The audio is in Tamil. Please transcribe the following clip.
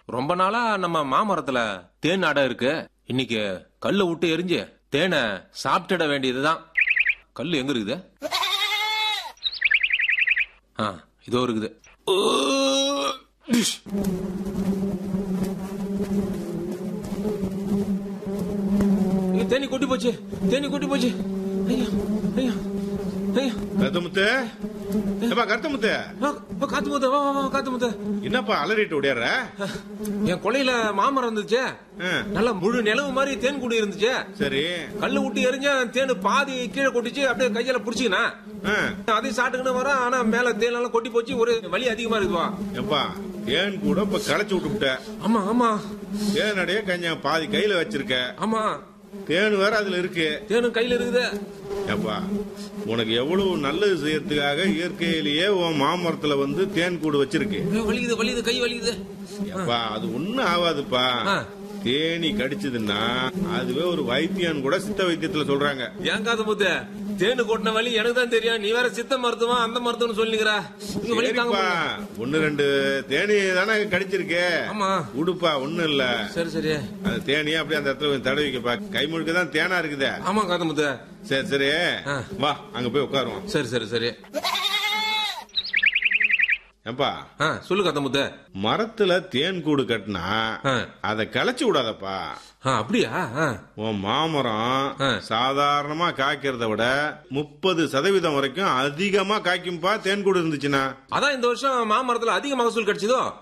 ரொம்ப நாளா நம்ம மாமரத்துல தேன் அடை இருக்கு இன்னைக்கு கல்லை விட்டு எரிஞ்சு தேனை சாப்பிட்டுட வேண்டியதுதான் கல்லு எங்க இருக்குது ஆ இதோ இருக்குது ஓ, டிஷ். ஐயோ, தேனி கொட்டி போச்சு தேனி கொட்டி போச்சு ஐயா ஐயா ஐயா கருத்தமுத்து ஏப்பா கருத்தமுத்து ஆ, ஆ, காத்து முத்த வா வா, வா காத்து முத்த என்னப்பா அலறிட்டு ஓடியாடுற என் கொலையில மாமரம் இருந்துச்சு ஆ, நல்ல முழு நிலவு மாதிரி தேன் கூடி இருந்துச்சு சரி கல்லு விட்டு எரிஞ்ச தேனு பாதி கீழே கொட்டிச்சு அப்படியே கையில புடிச்சுக்கினா ஆ, அதையும் சாப்பிட்டுக்கின்னு வரேன் ஆனா மேல தேன் எல்லாம் கொட்டி போச்சு ஒரு வலி அதிகமா இருக்குவா எப்பா தேன் கூட இப்ப களைச்சு விட்டு விட்ட ஆமா ஆமா தேன் அடைய கொஞ்சம் பாதி கையில வச்சிருக்க ஆமா தேன் வேற அதுல இருக்கு தேனும் கையில இருக்குது எப்பா உனக்கு எவ்வளவு நல்லது செய்யறதுக்காக இயற்கையிலேயே உன் மாமரத்துல வந்து தேன் கூடு வச்சிருக்கு ஐயோ, வலிக்குது வலிக்குது கை வலிக்குது எப்பா அது ஒண்ணும் ஆகாதுப்பா ஆ. தேனி கடிச்சதுன்னா அதுவே ஒரு வைத்தியம் கூட சித்த வைத்தியத்துல சொல்றாங்க ஏன் காது முத்த தேனு கொட்டின வலி எனக்கு தான் தெரியும் நீ வேற சித்த மருத்துவம் அந்த மருத்துவம் சொல்லிக்கிறா இங்க வலி தாங்க சரிப்பா முடியல. ஒன்னு ரெண்டு தேனி தானே கடிச்சிருக்கு ஆமா உடுப்பா ஒண்ணும் இல்ல சரி சரி அந்த தேனியே அப்படியே அந்த இடத்துல கொஞ்சம் தடவிக்கப்பா கை முழுக்க தான் தேனா இருக்குதே ஆமா காது முத்த சரி சரி ஆ. வா அங்க போய் உட்காருவோம் சரி சரி சரி ஏப்பா ஆ சொல்லு காத்த முத்த மரத்துல தேன் கூடு கட்டினா ஆ. அதை களைச்சு விடாதப்பா ஆ அப்படியா ஆ உன் மாமரம் ஆ. சாதாரணமா காய்க்கிறத விட முப்பது சதவீதம் வரைக்கும் அதிகமா காய்க்கும்பா தேன் கூடு இருந்துச்சுன்னா அதான் இந்த வருஷம் மாமரத்துல அதிக மகசூல் கிடைச்சதோ